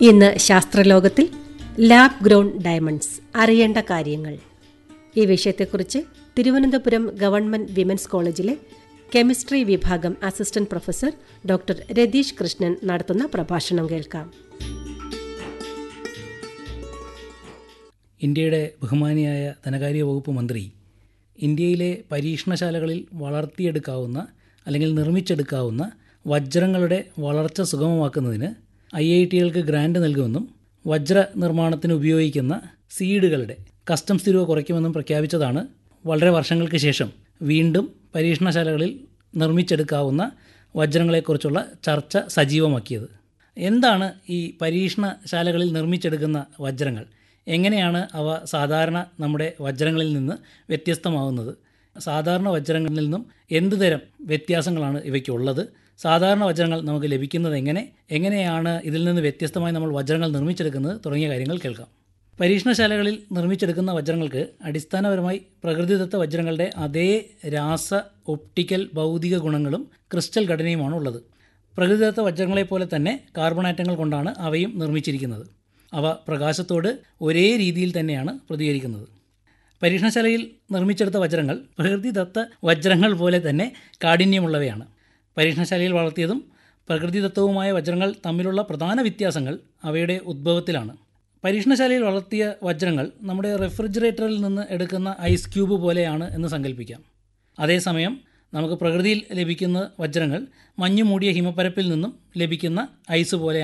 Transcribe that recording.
ഇന്ന് ശാസ്ത്രലോകത്തിൽ lab grown diamonds അറിയേണ്ട കാര്യങ്ങൾ ഈ വിഷയത്തെക്കുറിച്ച് തിരുവനന്തപുരം ഗവൺമെന്റ് വിമൻസ് കോളേജിലെ കെമിസ്ട്രി വിഭാഗം assistant professor doctor Ratheesh Krishnan നടത്തുന്ന പ്രഭാഷണം കേൾക്കാം ഇന്ത്യയുടെ ബഹുമാനിയായ ധനകാര്യ വകുപ്പ് മന്ത്രി ഇന്ത്യയിലെ പരീക്ഷണശാലകളിൽ വളർത്തിയെടുക്കാവുന്ന അല്ലെങ്കിൽ നിർമ്മിച്ചെടുക്കാവുന്ന വജ്രങ്ങളുടെ വളർച്ച സുഗമമാക്കുന്നതിന് ഐ ഐ ടികൾക്ക് ഗ്രാൻഡ് നൽകുമെന്നും വജ്ര നിർമ്മാണത്തിന് ഉപയോഗിക്കുന്ന സീഡുകളുടെ കസ്റ്റംസ് തീരുവ കുറയ്ക്കുമെന്നും പ്രഖ്യാപിച്ചതാണ് വളരെ വർഷങ്ങൾക്ക് ശേഷം വീണ്ടും പരീക്ഷണശാലകളിൽ നിർമ്മിച്ചെടുക്കാവുന്ന വജ്രങ്ങളെക്കുറിച്ചുള്ള ചർച്ച സജീവമാക്കിയത് എന്താണ് ഈ പരീക്ഷണശാലകളിൽ നിർമ്മിച്ചെടുക്കുന്ന വജ്രങ്ങൾ എങ്ങനെയാണ് അവ സാധാരണ നമ്മുടെ വജ്രങ്ങളിൽ നിന്ന് വ്യത്യസ്തമാവുന്നത് സാധാരണ വജ്രങ്ങളിൽ നിന്നും എന്ത് തരം വ്യത്യാസങ്ങളാണ് ഇവയ്ക്കുള്ളത് സാധാരണ വജ്രങ്ങൾ നമുക്ക് ലഭിക്കുന്നത് എങ്ങനെ എങ്ങനെയാണ് ഇതിൽ നിന്ന് വ്യത്യസ്തമായി നമ്മൾ വജ്രങ്ങൾ നിർമ്മിച്ചെടുക്കുന്നത് തുടങ്ങിയ കാര്യങ്ങൾ കേൾക്കാം പരീക്ഷണശാലകളിൽ നിർമ്മിച്ചെടുക്കുന്ന വജ്രങ്ങൾക്ക് അടിസ്ഥാനപരമായി പ്രകൃതിദത്ത വജ്രങ്ങളുടെ അതേ രാസ ഒപ്റ്റിക്കൽ ഭൗതിക ഗുണങ്ങളും ക്രിസ്റ്റൽ ഘടനയുമാണ് ഉള്ളത് പ്രകൃതിദത്ത വജ്രങ്ങളെപ്പോലെ തന്നെ കാർബൺ ആറ്റങ്ങൾ കൊണ്ടാണ് അവയും നിർമ്മിച്ചിരിക്കുന്നത് അവ പ്രകാശത്തോട് ഒരേ രീതിയിൽ തന്നെയാണ് പ്രതികരിക്കുന്നത് പരീക്ഷണശാലയിൽ നിർമ്മിച്ചെടുത്ത വജ്രങ്ങൾ പ്രകൃതിദത്ത വജ്രങ്ങൾ പോലെ തന്നെ കാഠിന്യമുള്ളവയാണ് പരീക്ഷണശാലയിൽ വളർത്തിയതും പ്രകൃതിദത്തവുമായ വജ്രങ്ങൾ തമ്മിലുള്ള പ്രധാന വ്യത്യാസങ്ങൾ അവയുടെ ഉദ്ഭവത്തിലാണ് പരീക്ഷണശാലയിൽ വളർത്തിയ വജ്രങ്ങൾ നമ്മുടെ റെഫ്രിജറേറ്ററിൽ നിന്ന് എടുക്കുന്ന ഐസ് ക്യൂബ് പോലെയാണ് എന്ന് സങ്കല്പിക്കാം അതേസമയം നമുക്ക് പ്രകൃതിയിൽ ലഭിക്കുന്ന വജ്രങ്ങൾ മഞ്ഞു മൂടിയ ഹിമപ്പരപ്പിൽ നിന്നും ലഭിക്കുന്ന ഐസ് പോലെ